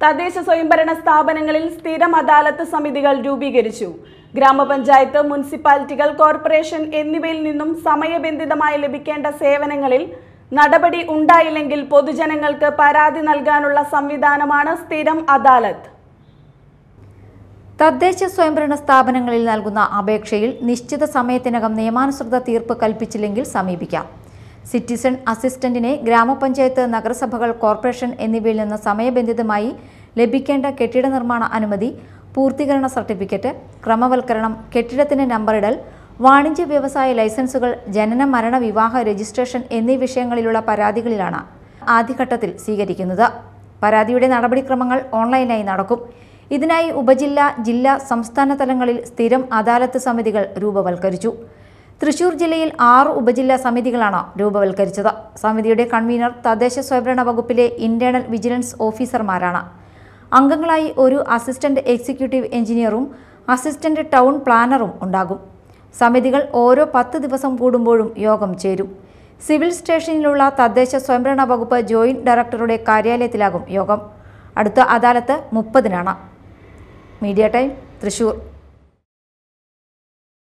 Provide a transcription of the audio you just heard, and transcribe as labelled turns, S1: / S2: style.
S1: തദ്ദേശ സ്വയംഭരണ സ്ഥാപനങ്ങളിൽ സ്ഥിരം അദാലത്ത് സമിതികൾ രൂപീകരിച്ചു ഗ്രാമപഞ്ചായത്ത് മുനിസിപ്പാലിറ്റികൾ കോർപ്പറേഷൻ എന്നിവയിൽ നിന്നും സമയബന്ധിതമായി ലഭിക്കേണ്ട സേവനങ്ങളിൽ നടപടി ഉണ്ടായില്ലെങ്കിൽ പൊതുജനങ്ങൾക്ക് പരാതി നൽകാനുള്ള സംവിധാനമാണ് സ്ഥിരം അദാലത്ത്
S2: തദ്ദേശ സ്വയംഭരണ സ്ഥാപനങ്ങളിൽ നൽകുന്ന അപേക്ഷയിൽ നിശ്ചിത സമയത്തിനകം നിയമാനുസൃത തീർപ്പ് കൽപ്പിച്ചില്ലെങ്കിൽ സമീപിക്കാം സിറ്റിസൺ അസിസ്റ്റന്റിനെ ഗ്രാമപഞ്ചായത്ത് നഗരസഭകൾ കോർപ്പറേഷൻ എന്നിവയിൽ നിന്ന് സമയബന്ധിതമായി ലഭിക്കേണ്ട കെട്ടിട നിർമ്മാണ അനുമതി പൂർത്തീകരണ സർട്ടിഫിക്കറ്റ് ക്രമവൽക്കരണം കെട്ടിടത്തിന് നമ്പറിടൽ വാണിജ്യ വ്യവസായ ലൈസൻസുകൾ ജനന മരണ വിവാഹ രജിസ്ട്രേഷൻ എന്നീ വിഷയങ്ങളിലുള്ള പരാതികളിലാണ് ആദ്യഘട്ടത്തിൽ സ്വീകരിക്കുന്നത് പരാതിയുടെ നടപടിക്രമങ്ങൾ ഓൺലൈനായി നടക്കും ഇതിനായി ഉപജില്ല ജില്ലാ സംസ്ഥാന തലങ്ങളിൽ സ്ഥിരം അദാലത്ത് സമിതികൾ രൂപവൽക്കരിച്ചു തൃശൂർ ജില്ലയിൽ ആറ് ഉപജില്ലാ സമിതികളാണ് രൂപവൽക്കരിച്ചത് സമിതിയുടെ കൺവീനർ തദ്ദേശ സ്വയംഭരണ വകുപ്പിലെ ഇന്റേണൽ വിജിലൻസ് ഓഫീസർമാരാണ് അംഗങ്ങളായി ഒരു അസിസ്റ്റന്റ് എക്സിക്യൂട്ടീവ് എഞ്ചിനീയറും അസിസ്റ്റന്റ് ടൗൺ പ്ലാനറും ഉണ്ടാകും സമിതികൾ ഓരോ പത്ത് ദിവസം കൂടുമ്പോഴും യോഗം ചേരും സിവിൽ സ്റ്റേഷനിലുള്ള തദ്ദേശ സ്വയംഭരണ വകുപ്പ് ജോയിന്റ് ഡയറക്ടറുടെ കാര്യാലയത്തിലാകും യോഗം അടുത്ത അദാലത്ത് മുപ്പതിനാണ് മീഡിയ ടൈം തൃശൂർ